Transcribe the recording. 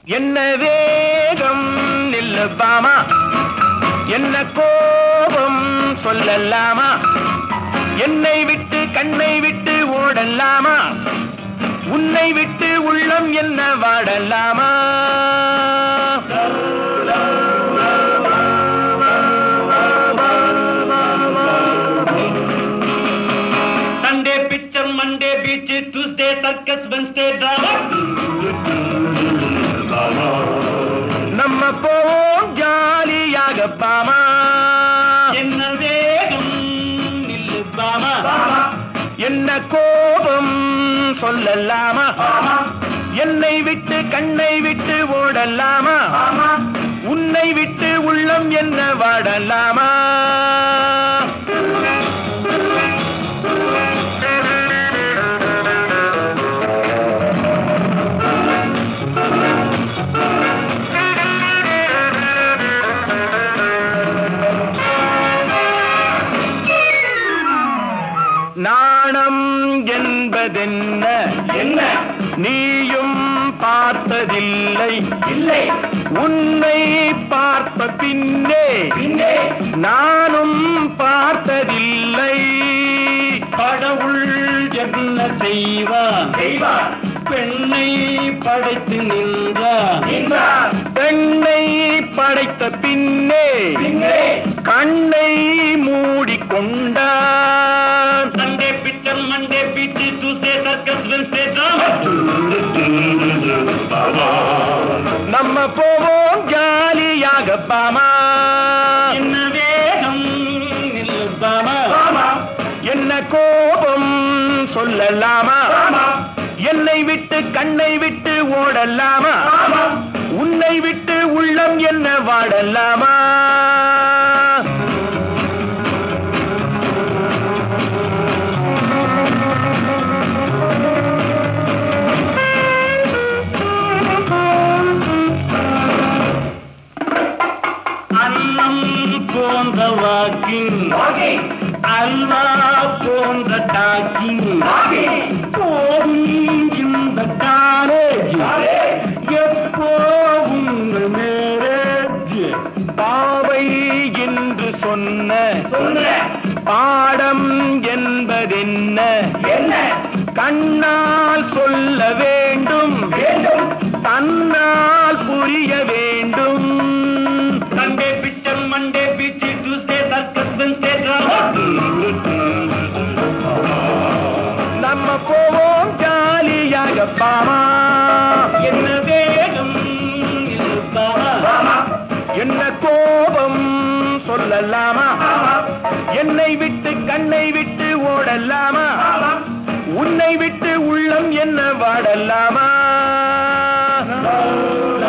என்ன வேகம் நில்லப்பாமா என்ன கோபம் சொல்லலாமா என்னை விட்டு கண்ணை விட்டு ஓடலாமா உன்னை விட்டு உள்ளம் என்ன வாடலாமா Sunday picture Monday beach Tuesday circus Wednesday drama நம்ம போவோம் ஜாலியாக பாமா என்ன வேகம் நில்லு பாமா என்ன கோபம் சொல்லலாமா என்னை விட்டு கண்ணை விட்டு ஓடலாமா உன்னை விட்டு உள்ளம் என்ன வாடலாமா நாணம் என்பதென்ன என்ன நீயும் பார்த்ததில்லை இல்லை உன்னை பார்த்த பின்னே பின்னே நானும் பார்த்ததில்லை கடவுள் என்ன செய்வார் செய்வார் பெண்ணை படைத்து நின்றார் நின்றார். பெண்ணை படைத்த பின்னே பின்னே. கண்ணை மூடிக்கொண்டான் Sunday picture Monday beach Tuesday circus Wednesday drama நம்ம போவோம் ஜாலியாக பாமா என்ன வேகம் நில்லு பாமா என்ன கோபம் சொல்லலாமா என்னை விட்டு கண்ணை விட்டு ஓடலாமா உன்னை விட்டு உள்ளம் என்ன வாடலாமா அன்னம் போன்ற வாக்கிங் அல்வா போன்ற டாக்கிங் போகும் இந்த காலேஜ் எப்போ உங்கள் மேரேஜ் பாவை என்று சொன்ன பாடம் என்பதென்ன என்ன கண்ணால் சொல்ல வேண்டும் தன்னால் புரிய வேண்டும் Sunday picture Monday beach Tuesday circus Wednesday drama நம்ம போவோம் ஜாலியாக பாமா என்ன வேகம் நில்லு பாமா என்ன கோபம் சொல்லலாமா என்னை விட்டு கண்ணை விட்டு ஓடலாமா உன்னை விட்டு உள்ளம் என்ன வாடலாமா